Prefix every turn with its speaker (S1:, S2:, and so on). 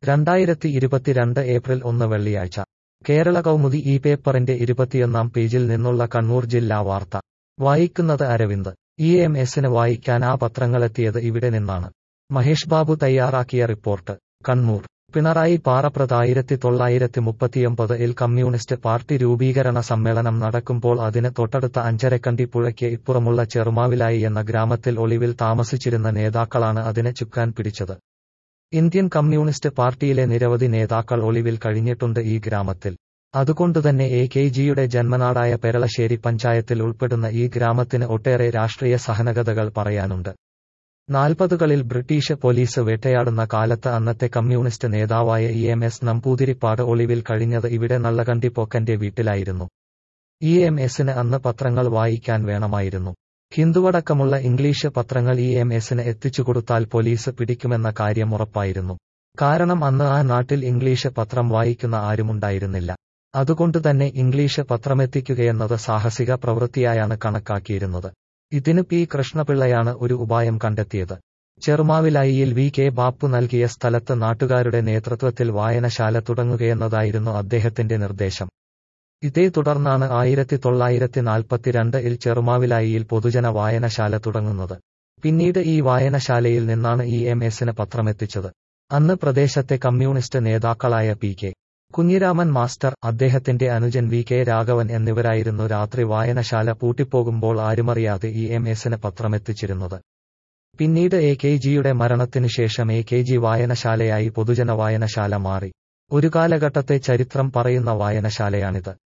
S1: രണ്ടായിരത്തി ഇരുപത്തിരണ്ട് ഏപ്രിൽ ഒന്ന് വെള്ളിയാഴ്ച കേരള കൗമുദി ഈ പേപ്പറിന്റെ ഇരുപത്തിയൊന്നാം പേജിൽ നിന്നുള്ള കണ്ണൂർ ജില്ലാ വാർത്ത വായിക്കുന്നത് അരവിന്ദ് ഇ എം എസിന് വായിക്കാൻ ആ പത്രങ്ങളെത്തിയത് ഇവിടെ നിന്നാണ് മഹേഷ് ബാബു തയ്യാറാക്കിയ റിപ്പോർട്ട് കണ്ണൂർ പിണറായി പാറപ്രത് ആയിരത്തി തൊള്ളായിരത്തി മുപ്പത്തിയൊമ്പത് ഇൽ കമ്മ്യൂണിസ്റ്റ് പാർട്ടി രൂപീകരണ സമ്മേളനം നടക്കുമ്പോൾ അതിന് തൊട്ടടുത്ത അഞ്ചരക്കണ്ടി പുഴയ്ക്ക് ഇപ്പുറമുള്ള ചെറുമാവിലായി എന്ന ഗ്രാമത്തിൽ ഒളിവിൽ താമസിച്ചിരുന്ന നേതാക്കളാണ് അതിനെ ചുക്കാൻ പിടിച്ചത് ഇന്ത്യൻ കമ്മ്യൂണിസ്റ്റ് പാർട്ടിയിലെ നിരവധി നേതാക്കൾ ഒളിവിൽ കഴിഞ്ഞിട്ടുണ്ട് ഈ ഗ്രാമത്തിൽ അതുകൊണ്ടുതന്നെ എ കെ ജിയുടെ ജന്മനാടായ പെരളശ്ശേരി പഞ്ചായത്തിൽ ഉൾപ്പെടുന്ന ഈ ഗ്രാമത്തിന് ഒട്ടേറെ രാഷ്ട്രീയ സഹനകഥകൾ പറയാനുണ്ട് നാൽപ്പതുകളിൽ ബ്രിട്ടീഷ് പോലീസ് വേട്ടയാടുന്ന കാലത്ത് അന്നത്തെ കമ്മ്യൂണിസ്റ്റ് നേതാവായ ഇ എം എസ് നമ്പൂതിരിപ്പാട് ഒളിവിൽ കഴിഞ്ഞത് ഇവിടെ നള്ളകണ്ടി പോക്കന്റെ വീട്ടിലായിരുന്നു ഇ എം എസിന് അന്ന് പത്രങ്ങൾ വായിക്കാൻ വേണമായിരുന്നു ഹിന്ദുവടക്കമുള്ള ഇംഗ്ലീഷ് പത്രങ്ങൾ ഇ എം എസിന് എത്തിച്ചുകൊടുത്താൽ പോലീസ് പിടിക്കുമെന്ന കാര്യം ഉറപ്പായിരുന്നു കാരണം അന്ന് ആ നാട്ടിൽ ഇംഗ്ലീഷ് പത്രം വായിക്കുന്ന ആരുമുണ്ടായിരുന്നില്ല അതുകൊണ്ടുതന്നെ ഇംഗ്ലീഷ് പത്രമെത്തിക്കുകയെന്നത് സാഹസിക പ്രവൃത്തിയായാണ് കണക്കാക്കിയിരുന്നത് ഇതിന് പി കൃഷ്ണപിള്ളയാണ് ഒരു ഉപായം കണ്ടെത്തിയത് ചെറുമാവിലായിയിൽ വി കെ ബാപ്പു നൽകിയ സ്ഥലത്ത് നാട്ടുകാരുടെ നേതൃത്വത്തിൽ വായനശാല തുടങ്ങുകയെന്നതായിരുന്നു അദ്ദേഹത്തിന്റെ നിർദ്ദേശം ഇതേ തുടർന്നാണ് ആയിരത്തി തൊള്ളായിരത്തി നാൽപ്പത്തിരണ്ട് ഇൽ ചെറുമാവിലായിയിൽ പൊതുജന വായനശാല തുടങ്ങുന്നത് പിന്നീട് ഈ വായനശാലയിൽ നിന്നാണ് ഇ എം എസിന് പത്രമെത്തിച്ചത് അന്ന് പ്രദേശത്തെ കമ്മ്യൂണിസ്റ്റ് നേതാക്കളായ പി കെ കുഞ്ഞിരാമൻ മാസ്റ്റർ അദ്ദേഹത്തിന്റെ അനുജൻ വി കെ രാഘവൻ എന്നിവരായിരുന്നു രാത്രി വായനശാല പൂട്ടിപ്പോകുമ്പോൾ ആരുമറിയാതെ ഇ എം എസിന് പത്രമെത്തിച്ചിരുന്നത് പിന്നീട് എ കെ ജിയുടെ മരണത്തിനു ശേഷം എ കെ ജി വായനശാലയായി പൊതുജന വായനശാല മാറി ഒരു കാലഘട്ടത്തെ ചരിത്രം പറയുന്ന വായനശാലയാണിത്